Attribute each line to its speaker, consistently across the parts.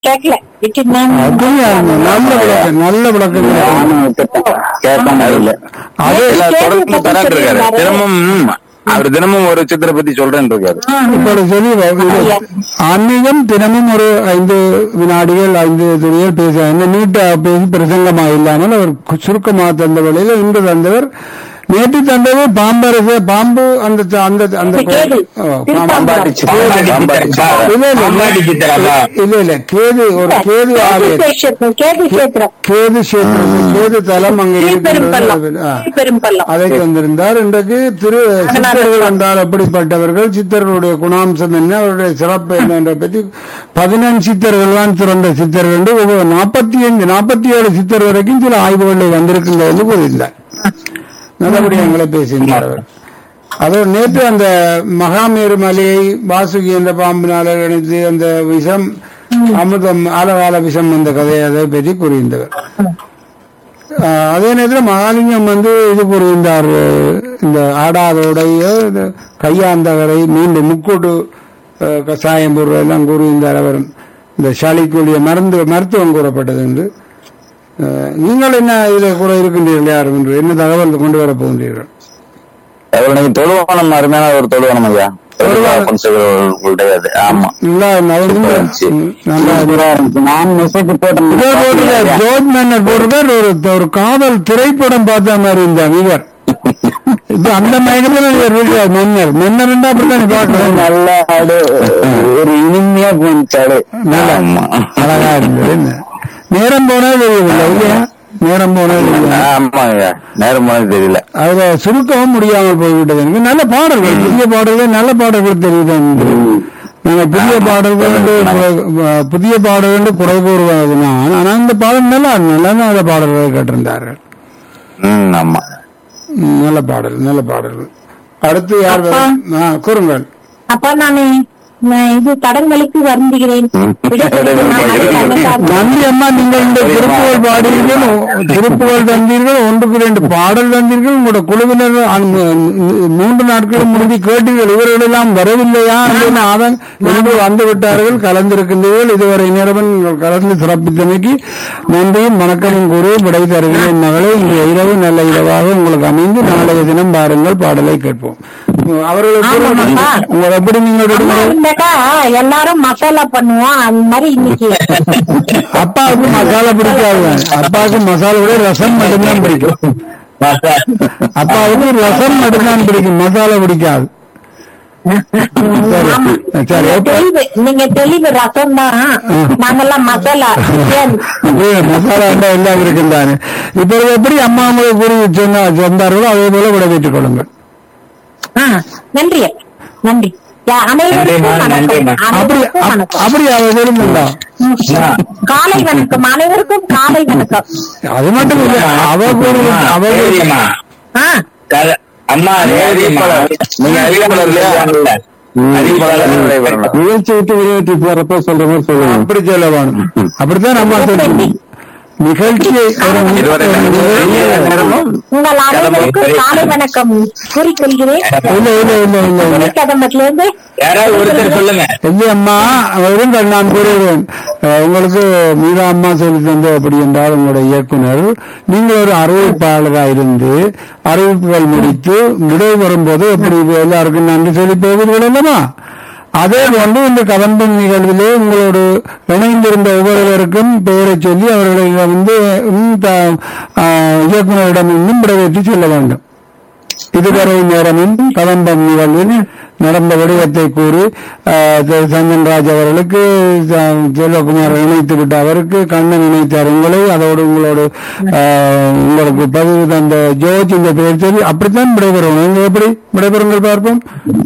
Speaker 1: கேட்கல விட்டு நான்
Speaker 2: அப்படியா நல்ல விளக்கம் நல்ல விளக்கம்
Speaker 3: கேட்காம இல்ல
Speaker 2: அதே
Speaker 3: இல்ல, தொடர்ந்து தரான் இருக்காரு தினமும் அவர் தினமும் ஒரு சித்திரை பத்தி சொல்றேன்னு இருக்காரு
Speaker 2: இப்பொழுது சொல்லி இது ஆன்மீகம் தினமும் ஒரு ஐந்து வினாடிகள் ஐந்து துணிகள் பேச என்ன நீட்டா பேசி பிரசங்கமாக இல்லாமல் அவர் கு- சுருக்கமாக தந்த வழியில் இன்று தந்தவர் நேற்று தந்தது பாம்பரசு பாம்பு அந்த ச- அந்த அந்த
Speaker 1: கேது.
Speaker 2: ஓ, பாம்பு.
Speaker 3: பாம்பாட்டி சித்திரை, பாம்பாட்டி சித்திரை.
Speaker 2: இல்ல இல்ல
Speaker 3: பாம்பாட்டி சித்திரா.
Speaker 2: இல்ல இல்ல கேது ஒரு கேது ஆலயம்
Speaker 1: கேது கேது கேத்திரம்
Speaker 2: கேது சேத்திரம் கேது தலம் அங்கே
Speaker 1: திருப்பெரும்பள்ளம்
Speaker 2: இருக்கின்றது ஆ.
Speaker 1: திருப்பெரும்பள்ளம்
Speaker 2: அதை தந்திருந்தார் இன்றைக்கு திரு சித்தர்கள் என்றால் எப்படிப்பட்டவர்கள் சித்தர்களுடைய குணாம்சம் என்ன அவருடைய சிறப்பு என்ன என்ற பற்றி பதினஞ்சு சித்தர்கள் தான் சிறந்த சித்தர்கள் என்று ஒவ்வொரு நாற்பத்தி அஞ்சு நாற்பத்தி ஏழு சித்தர் வரைக்கும் சில ஆய்வுகளில் வந்திருக்கின்றது என்று கூறியிருந்தார் நல்லபடியாக எங்களை பேசியிருந்தார் அவர் அதோடு நேற்று அந்த மகாமேரு மலையை வாசுகி என்ற பாம்பினால இணைத்து அந்த விஷம் அமிர்தம் ஆலகால விஷம் என்ற கதையை அதை பற்றி கூறியிருந்தவர் ஆஹ் அதே நேரத்தில் மகாலிங்கம் வந்து இது புரிந்தார் இந்த ஆடாதோடைய இந்த கையாந்தகரை மீண்டும் முக்கூட்டு ஆஹ் கஷாயம் பொருள் எல்லாம் கூறியிருந்தார் அவர் இந்த சளிக்குரிய மருந்து மருத்துவம் கூறப்பட்டது என்று ஆஹ் நீங்கள் என்ன இதில் கூட இருக்கின்றீர்கள் யாரும் என்று என்ன தகவல் கொண்டு வரப் போகின்றீர்கள்
Speaker 3: அவர் நீங்க தொழுவானம் அருமையான ஒரு தொழுவானம் ஐயா உங்களுடைய அது ஆமா
Speaker 2: நல்லா நடந்து நல்லா
Speaker 3: நான் மெசேஜ் போட்டேன்
Speaker 2: இதோ போட்டிருக்கார், ஜோர்ஜ் மன்னர் போட்டிருக்கார், ஒரு ஒரு காதல் திரைப்படம் பார்த்த மாதிரி இருந்தார் இவர் இப்ப அந்த மயக்கத்துல இவர் இருக்கார் மன்னர் மன்னர் அப்படித்தான் பார்க்கணும்
Speaker 3: நல்ல ஆடு ஒரு இனிமையா போனிச்சாடு ஆமா
Speaker 2: அழகா இருந்தது என்ன நேரம் போனது தெரியவில்லை இல்லையா நேரம் போனது தெரியல
Speaker 3: ஆமா ஐயா நேரம் போனது தெரியல
Speaker 2: அதுல சுருக்கவும் முடியாமல் போய்விட்டது எனக்கு நல்ல பாடல்கள் புதிய பாடல்கள் நல்ல பாடல்கள் தெரியுது எனக்கு. நாங்க புதிய பாடல்கள் என்று குறை- புதிய பாடல்கள் என்று குறை கூறுவது நான் ஆனா இந்த பாடல் நல்லா நல்லா நல்ல பாடல்களை கேட்டிருந்தார்கள்
Speaker 3: ம் ஆமா
Speaker 2: ம், நல்ல பாடல் நல்ல பாடல் அடுத்து யார்
Speaker 1: அப்பா.
Speaker 2: வரும்? ஆ, கூறுங்கள்
Speaker 1: அப்ப நானு நான் இது தடங்களுக்கு வருந்துகிறேன் விடைபெறுகிறேன். நான் அடுத்த
Speaker 2: நன்றி அம்மா நீங்கள் இந்த திருப்புகழ் பாடினீர்கள் ஒ- திருப்புகழ் தந்தீர்கள் ஒன்றுக்கு ரெண்டு பாடல் தந்தீர்கள் உங்களோட குழுவினர் அங்க மூன்று நாட்கள் முடிஞ்சு கேட்டீர்கள் இவர்கள் எல்லாம் வரவில்லையா என்று ஆதன் என்று வந்து விட்டார்கள் கலந்திருக்கின்றீர்கள் இதுவரை நேரம் நீங்கள் கலந்து சிறப்பித்தமைக்கு நன்றியும் வணக்கமும் கூறி விடை தருகிறேன் மகளே இன்று இரவு நல்ல இரவாக உங்களுக்கு அமைந்து நாளைய தினம் பாருங்கள் பாடலை கேட்போம் அவர்களுக்கு
Speaker 1: ஆமாம்ப்பா.
Speaker 2: உங்களை எப்படி நீங்கள்
Speaker 1: அம்மா
Speaker 2: விடுமுறை
Speaker 1: இருந்தாக்கா எல்லாரும் மசாலா பண்ணுவோம் அந்த மாதிரி இன்னைக்கு
Speaker 2: அப்பாவுக்கு மசாலா பிடிக்காது அப்பாவுக்கு மசாலா விட ரசம் மட்டும்தான் பிடிக்கும் அப்பாவுக்கு ரசம் மட்டும்தான் பிடிக்கும் மசாலா பிடிக்காது
Speaker 1: ஆமா.
Speaker 2: சரி
Speaker 1: நீங்க
Speaker 2: எப்ப-
Speaker 1: தெளிவு நீங்க தெளிவு ரசம் தான் நாங்கெல்லாம் மசாலா ஏன்?
Speaker 2: அப்படியே மசாலா இருந்தா எல்லாம் இருக்கும் தானே இப்ப இது எப்படி அம்மா அம்மாவை கூறி சொன்னா சொன்னார்களோ அதே போல விடைபெற்றுக் கொள்ளுங்கள்
Speaker 1: ஆ, நன்றி நன்றி யா- அனைவருக்கும் வணக்கம்
Speaker 2: அப்படி
Speaker 1: அனைவருக்கும்
Speaker 2: அப்-
Speaker 1: வணக்கம்
Speaker 2: அப்படி அவ விரும்புங்களா
Speaker 1: காலை வணக்கம் அனைவருக்கும் காலை வணக்கம்
Speaker 2: அது மட்டும் இல்ல அவ கூறுவது அவ கூறுவது-
Speaker 1: ஆ
Speaker 3: அம்மா நீங்க அறிவிப்பாளர் இல்லையா அறிவிப்பாளர் வரலாம்
Speaker 2: நிகழ்ச்சி விட்டு வெளியேற்றி போறப்ப சொல்ற மாதிரி சொல்லுங்க அப்படி சொல்ல வேணும் அப்படித்தான் நம்ம சொல்லணும் நிகழ்ச்சியை ஒரு
Speaker 3: இதுவரை நேரமும்
Speaker 1: உங்கள் அனைவருக்கும் காலை வணக்கம் கூறிக்கொள்கிறேன்
Speaker 2: இல்ல இல்ல இல்ல இல்ல இல்ல
Speaker 1: கதம்பத்திலிருந்து
Speaker 3: யாராவது ஒருத்தர் சொல்லுங்க
Speaker 2: இல்லை அம்மா இருங்கள் நான் கூறுகிறேன் அஹ், உங்களுக்கு மீரா அம்மா சொல்லி தந்த அப்படி என்றால் உங்களுடைய இயக்குனர் நீங்கள் ஒரு அறிவிப்பாளராக இருந்து அறிவிப்புகள் முடித்து விடை வரும்போது எப்படி இது எல்லாருக்கும் நன்றி சொல்லி போவீர்கள் அல்லவா அதே போன்று இந்த கவர்மெண்ட் நிகழ்விலே உங்களோடு இணைந்திருந்த ஒவ்வொருவருக்கும் பெயரை சொல்லி அவர்களை வந்து ம், த- ஆஹ், இயக்குனரிடம் இன்னும் விடைபெற்று சொல்ல வேண்டும் இதுவரை நேரமும் கலம்பம் நிகழ்வில் நடந்த விடயத்தை கூறி ஆஹ், திரு சந்தன்ராஜ் அவர்களுக்கு ச- செல்வகுமார் இணைத்து விட்ட அவருக்கு கண்ணன் இணைத்தார் உங்களை அதோடு உங்களோடு ஆஹ், உங்களுக்கு பதிவு தந்த ஜோஜ் இந்த பெயர் சொல்லி அப்படித்தான் விடைபெறுவோம் நீங்க எப்படி விடைபெறுங்கள் பார்ப்போம்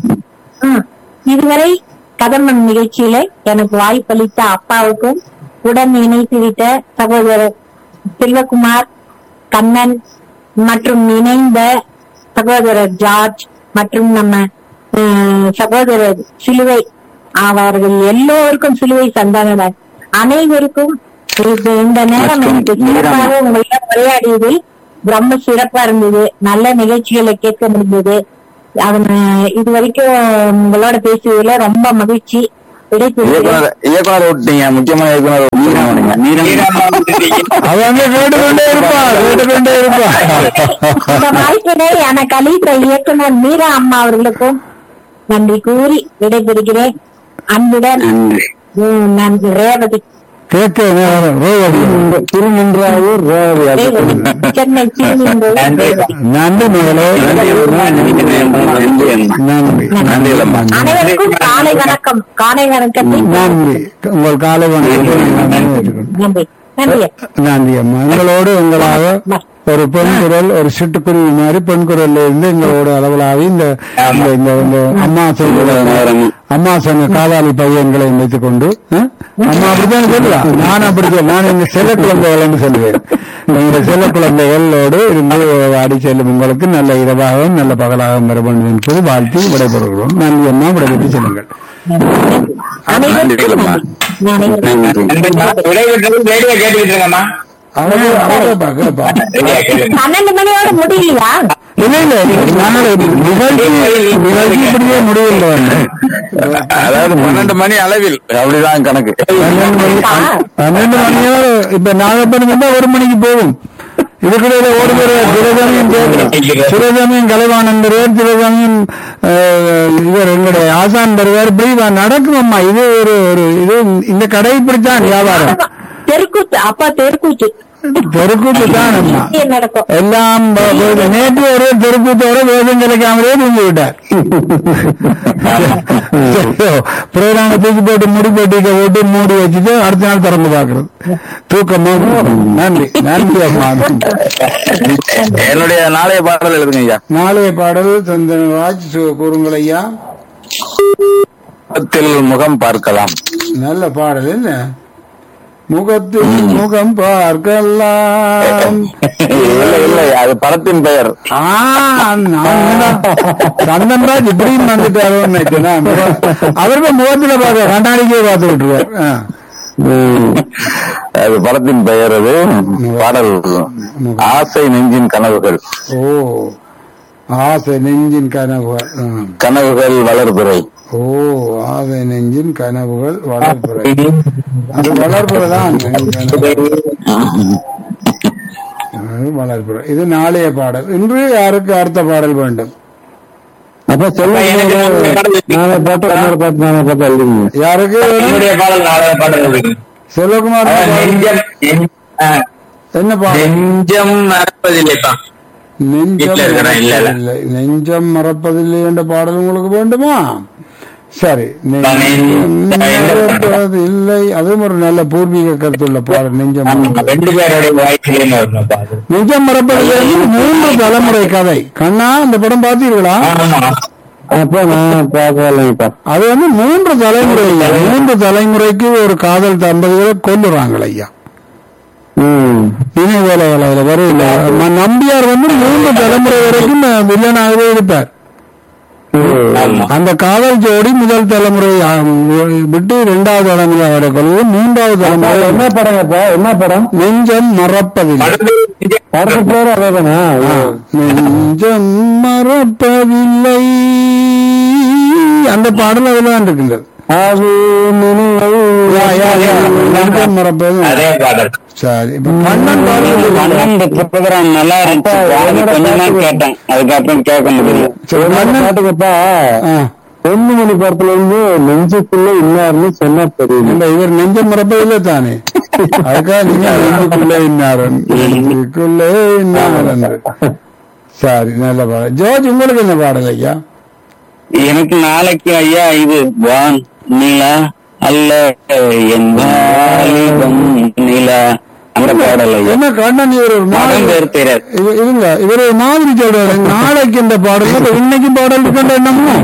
Speaker 1: ம். இதுவரை கதம்பம் நிகழ்ச்சியில எனக்கு வாய்ப்பளித்த அப்பாவுக்கும் உடன் இணைத்து விட்ட சகோதரர் செல்வகுமார் கண்ணன் மற்றும் இணைந்த சகோதரர் ஜார்ஜ் மற்றும் நம்ம ம், சகோதரர் சிலுவை அவர்கள் எல்லோருக்கும் சிலுவை சந்தானவர் அனைவருக்கும் இது- இந்த நேரம் எனக்கு சிறப்பாக உங்களிடம் உரையாடியதில் ரொம்ப சிறப்பா இருந்தது நல்ல நிகழ்ச்சிகளை கேட்க முடிந்தது அவன் இது வரைக்கும் உங்களோட பேசியதுல ரொம்ப மகிழ்ச்சி விடைபெறுகிறேன்
Speaker 3: இயக்குனர் இயக்குனர் விட்டீங்க முக்கியமான இயக்குனர் விட்டீங்க நீங்க
Speaker 2: அவ அங்க கேட்டுக்கொண்டே இருப்பா கேட்டுக்கொண்டே இருப்பா
Speaker 1: இந்த வாய்ப்பினை எனக்கு அளித்த இயக்குனர் மீரா அம்மா அவர்களுக்கும் நன்றி கூறி விடைபெறுகிறேன் அன்புடன் உம், நான் ரேவதி
Speaker 2: கேட்க நேரம் ரேவதி திருநின்றாவூர் ரேவதி
Speaker 1: ரேவதி சென்னை திருநின்றூர்
Speaker 2: நன்றி மகளே நன்றி
Speaker 3: நன்றி இல்லம்மா
Speaker 1: அனைவருக்கும் காலை வணக்கம் காலை வணக்கத்தை
Speaker 2: நன்றி உங்கள் காலை வணக்கம்
Speaker 1: நன்றி நன்றி
Speaker 2: நன்றி அம்மா எங்களோடு எங்களாக ஒரு பெண் குரல் ஒரு சிட்டுக்குருவி மாதிரி பெண் குரல்ல இருந்து எங்களோட அளவலாவி இந்த இந்த- இந்த இந்த அம்மா சொன்ன அம்மா சொன்ன காதாளி பையன்களை வைத்துக் கொண்டு அஹ், அம்மா அப்படித்தான் சொல்லலாம் நான் அப்படி சொல்ல நான் இந்த செல்ல குழந்தைகள் சொல்லுவேன் இந்த செல்ல குழந்தைகளோடு இருந்து ஆடி செல்லும் உங்களுக்கு நல்ல இரவாகவும் நல்ல பகலாகவும் வர வேண்டும் என்பது வாழ்த்தி விடைபெறுகிறோம் நன்றி அம்மா விடைபெற்று செல்லுங்கள்
Speaker 1: அனைவருக்கும் நன்றி. அனைவருக்கும்
Speaker 4: ரேடியோ கேட்டுக்கிட்டு இருக்கேம்மா
Speaker 2: அவங்க அவங்க கேட்பா
Speaker 1: பன்னெண்டு மணியோட முடியலையா
Speaker 2: இல்ல இல்ல நாங்கள் நிகழ்ச்சி நிகழ்ச்சி இப்படியே முடிவில் வந்தேன்
Speaker 3: அதாவது பன்னெண்டு மணி அளவில் அப்படிதான் கணக்கு
Speaker 2: பன்னெண்டு மணி பன்னெண்டு மணியோட இப்ப நாகப்பட்டினம் வந்தா ஒரு மணிக்கு போகும் இதுக்கிடையில ஓடுகிற சில சமயம் கேட்கிறோம் சில சமயம் கலைவாணன் வருவார் சில சமயம் அஹ், இவர் எங்களுடைய ஆசான் வருவார் இப்படி வ- நடக்கும் அம்மா இது ஒரு ஒரு இது இந்த கடை இப்படித்தான் வியாபாரம்
Speaker 1: தெருக்கூத்து அப்பா தெருக்கூத்து
Speaker 2: தெருக்கூத்து தான் அம்மா
Speaker 1: இது நடக்கும்
Speaker 2: எல்லாம் ப- ப- நேற்று ஒரு தெருக்கூத்தோட வேதம் கிடைக்காமலே தூங்கி விட்டார் புரோகிராம தூக்கி போட்டு முடி போட்டிக்க போட்டு மூடி வச்சுட்டு அடுத்த நாள் திறந்து பாக்குறது தூக்கமா நன்றி நன்றி அம்மா
Speaker 3: என்னுடைய நாளைய பாடல் எழுதுங்க ஐயா
Speaker 2: நாளைய பாடல் சந்தனராஜ் சு- கூறுங்கள் ஐயா
Speaker 3: முகத்தில் முகம் பார்க்கலாம்
Speaker 2: நல்ல பாடல் என்ன முகத்தில் முகம் பார்க்கலாம்
Speaker 3: இல்ல இல்ல அது படத்தின் பெயர்
Speaker 2: ஆ, நான் சந்தன்ராஜ் இப்படியும் வந்துட்டாரோ நினைச்சேன் அவருக்கு முகத்துல பார்க்க கண்ணாடிக்கே பார்த்து விட்டுருவார் ஆ.
Speaker 3: அது படத்தின் பெயர் அது பாடல் ஆசை நெஞ்சின் கனவுகள்
Speaker 2: ஓ ஆசை நெஞ்சின் கனவுகள் ஆ.
Speaker 3: கனவுகள் வளர்பிறை
Speaker 2: ஓ ஆசை நெஞ்சின் கனவுகள் வளர்ப்புறை அது வளர்ப்புறை தான் அது வளர்ப்புறை இது நாளைய பாடல் இன்று யாருக்கு அடுத்த பாடல் வேண்டும்
Speaker 3: அப்ப நாளை பாட்டு இன்னொரு பாட்டு நாளை பாட்டு எழுதுங்க
Speaker 2: யாருக்கு வேணும்?
Speaker 4: என்னுடைய பாடல் நாளைய பாடல் எழுதுங்க.
Speaker 2: செல்வகுமார்
Speaker 4: அதாவது
Speaker 2: பாடல்.
Speaker 4: நெஞ்சம் நெஞ்- ஆ,
Speaker 2: என்ன பாடல்
Speaker 4: நெஞ்சம் மறப்பதில்லைப்பா
Speaker 2: நெஞ்சம்
Speaker 4: வீட்டுல இருக்கிறேன், இல்ல, இல்ல.
Speaker 2: மறப்பதில்லை. நெஞ்சம் மறப்பதில்லை என்ற பாடல் உங்களுக்கு வேண்டுமா சரி நெஞ்சம் மறப்பதில்லை அதுவும் ஒரு நல்ல பூர்வீக கருத்துள்ள பாடல் நெஞ்சம் மறப்பதில்லை.
Speaker 4: ரெண்டு பேருடைய வாய்ஸ்லயும் வரணும் பாடு
Speaker 2: நெஞ்சம் மறப்பதில்லை வந்து மூன்று தலைமுறை கதை கண்ணா அந்த படம் பார்த்தீர்களா
Speaker 3: அப்ப நான் பார்க்கலைப்பா
Speaker 2: அது வந்து மூன்று தலைமுறை ஐயா. மூன்று தலைமுறைக்கு ஒரு காதல் தம்பதிகளை கொல்லுறாங்க ஐயா நினைவேலை வேலையில வரையில ம- நம்பியார் வந்து மூன்று தலைமுறை வரைக்கும் வில்லனாகவே இருப்பார்
Speaker 4: ஆமா
Speaker 2: அந்த காதல் ஜோடி முதல் தலைமுறை ஆ, விட்டு இரண்டாவது தலைமுறை அவரை கொள்வது மூன்றாவது தலைமுறை என்ன படம் என்ன படம் நெஞ்சம் மறப்பதில்லை
Speaker 4: படத்து
Speaker 2: பேர் அதேதானா நெஞ்சம் மறப்பதில்லை அந்த பாடல் அதுதான் இருக்கின்றது யா, யா, யா. நெஞ்சம் மறப்பதில்லை
Speaker 4: அதே பாடல்
Speaker 2: சரி இப்ப கண்ணன் பாடல்
Speaker 3: அண்ணன் ப்ரோக்ராம் நல்லா இருந்துச்சு அது கொஞ்சம் தான் கேட்டேன் அதுக்கப்புறம் கேட்க முடியல
Speaker 2: சரி, கண்ணன்
Speaker 3: பாட்டுக்கப்பா
Speaker 2: ஆ.
Speaker 3: பொண்ணு மணி படத்துல இருந்து நெஞ்சுக்குள்ள இன்னாருன்னு சொன்னா தெரியும்
Speaker 2: இல்ல இவர் நெஞ்சம் மறப்பதில்லை தானே அதுக்காக நீங்க நெஞ்சுக்குள்ளே இன்னாரன் நெஞ்சுக்குள்ளே இன்னாரன் சரி நல்ல பாடல் ஜோர்ஜ் உங்களுக்கு என்ன பாடல் ஐயா
Speaker 3: எனக்கு நாளைக்கு ஐயா இது வான் நிலா அல்ல என் வாலிபம் நிலா அந்த பாடல் ஐயா
Speaker 2: என்ன கண்ணன் இவர் ஒரு
Speaker 3: மகன்
Speaker 2: மாதிரி
Speaker 3: பேர் தெரியாது
Speaker 2: இவ- இருங்க இவர் ஒரு மாதிரி சொல்றாரு நாளைக்கு இந்த பாடல் அப்ப இன்னைக்கு பாடல் இருக்கின்ற என்னமோ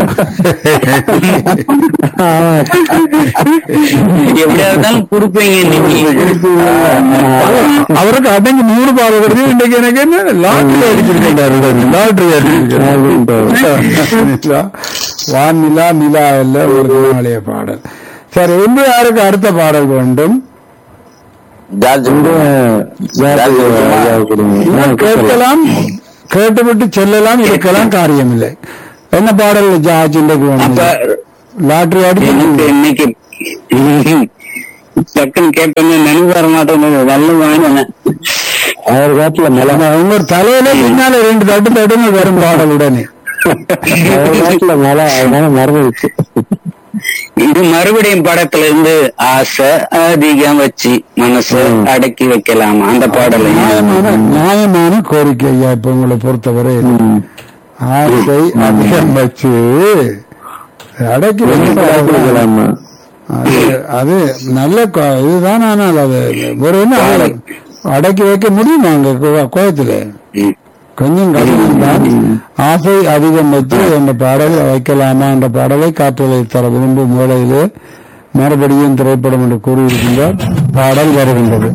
Speaker 3: எப்படியா இருந்தாலும் கொடுப்பீங்க இன்னைக்கு
Speaker 2: அவருக்கு அன்னைக்கு மூணு பாடல் கிடையாது இன்னைக்கு எனக்கு என்ன லாட்டரி அடிச்சிருக்கின்றாரு லாட்டரி அடிச்சிருக்கின்றார் வான் நிலா நிலா அல்ல ஒரு நாளைய பாடல் சரி இன்று யாருக்கு அடுத்த பாடல் வேண்டும்
Speaker 3: ஜார்ஜ் ஜார்ஜ் ஐயா கொடுங்க.
Speaker 2: இன்னும் கேட்கலாம் கேட்டுவிட்டு செல்லலாம் இருக்கலாம் காரியமில்லை என்ன பாடல் ஜார்ஜ் இன்றைக்கு
Speaker 3: அப்ப
Speaker 2: வேணும் லாட்டரி
Speaker 3: எனக்கு
Speaker 2: அடிச்சு
Speaker 3: இன்னைக்கு டக்குன்னு கேட்பேன்னு நினைவு வர மாட்டேங்குது நல்ல வாங்கினேன்
Speaker 4: அவர் காட்டுல நில
Speaker 2: உங்க தலையில பின்னால ரெண்டு தட்டு தட்டுங்க வரும் பாடல் உடனே
Speaker 4: அவர் காட்டுல நில அதனால மறந்துடுச்சு
Speaker 3: இது மறுபடியும் படத்துல இருந்து ஆசை அதிகம் வச்சு மனசு அடக்கி வைக்கலாமா அந்த பாடலையும்
Speaker 2: நியாயமான நியாயமான கோரிக்கை ஐயா இப்ப உங்களை பொறுத்தவரை ஆசை அதிகம் வச்சு அடக்கி வைக்கலாம் அது அது நல்ல கோ- இதுதான் ஆனால் அது ஒரு என்ன அது அடக்கி வைக்க முடியுமா அங்க கோ- கோயத்துல
Speaker 3: ம்.
Speaker 2: கொஞ்சம் கடினம் தான் ஆசை அதிகம் வச்சு அந்த பாடலை வைக்கலாமா என்ற பாடலை காற்றலை தர விரும்பும் வேளையிலே மறுபடியும் திரைப்படம் என்று கூறியிருக்கின்றார் பாடல் வருகின்றது